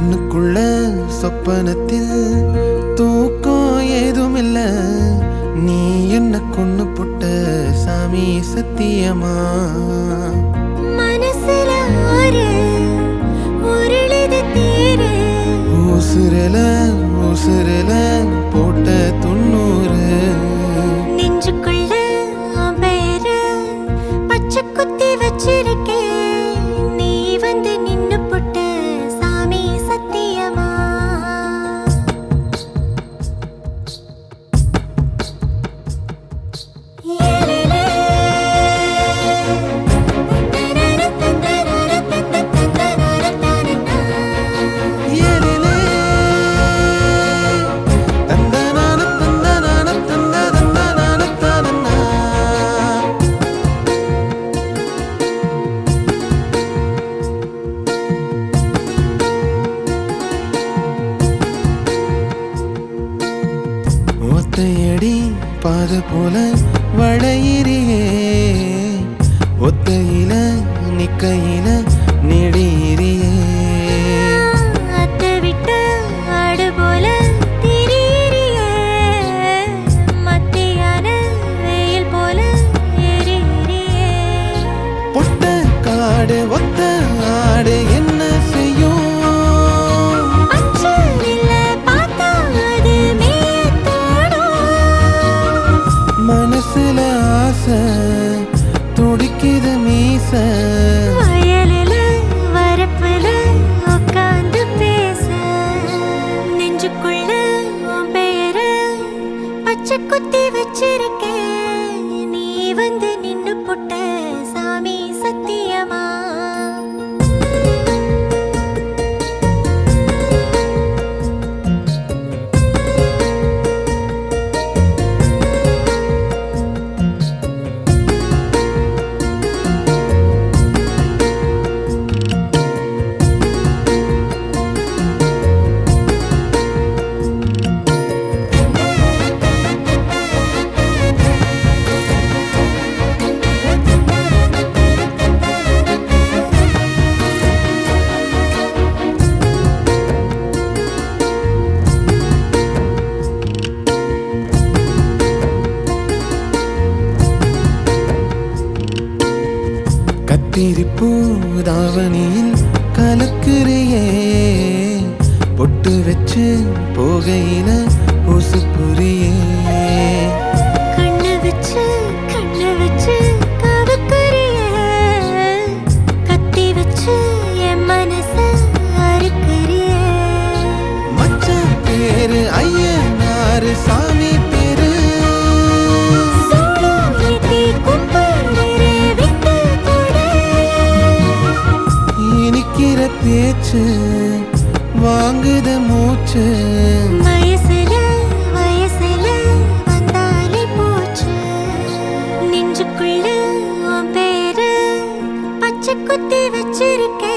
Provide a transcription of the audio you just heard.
கண்ணுக்குள்ள சொப்பனத்தில் தூக்கம் ஏதும் இல்ல நீ என்ன கொண்டு புட்ட சாமி சத்தியமா மனசுல ஆறு உருளுது தேரு உசுரல உசுரல போட்ட துண்ணூறு நெஞ்சுக்குள்ள உன் பேரு பச்சை குத்தி வச்சிருக்கேன் நீ வந்து நின்னு புட்ட சாமி சத்தியமா ஏலேலே. தந்தனான தந்தனான தந்த தந்தனான தானனா. ஒத்தையடி பாத போல வளையிறியே ஒத்தையில நிக்கையில நெடியிறியே அத்தை விட்டு ஆடு போல திரியிறியே. மத்தியான வெயில் போல எரியிறியே. பொட்ட காடு ஒத்த ஆடு என்ன செய்யும் அச்சமில்ல பார்த்தா அது மேயத் தோணும். மனசுல ஆசை துடிக்குது மீச வயலுல வரப்புல உட்கார்ந்து பேச. நெஞ்சுக்குள்ள உன் பெயரு பச்சை குத்தி வச்சிருக்கேன் நீ வந்து நின்னு புட்ட சாமி சத்தியமா கத்திரிப்பூ தாவணியில் கலக்குறியே பொட்டு வச்சு போகையில உசு புரியே கண்ணு வச்சு கண்ணு வச்சு கவக்குறியே கத்தி வச்சு என் மனச அறுக்குறியே மச்சான் பேரு ஐயனாரு சாமி பேரு சோளம் ஏத்தி கும்பிடுறே விட்டு கொடு இனிக்கிற பேச்சு வாங்குத மூச்சு வயசுல வயசுல வந்தாலே போச்சு நெஞ்சுக்குள்ள உன் பேரு பச்சை குத்தி வச்சிருக்கேன்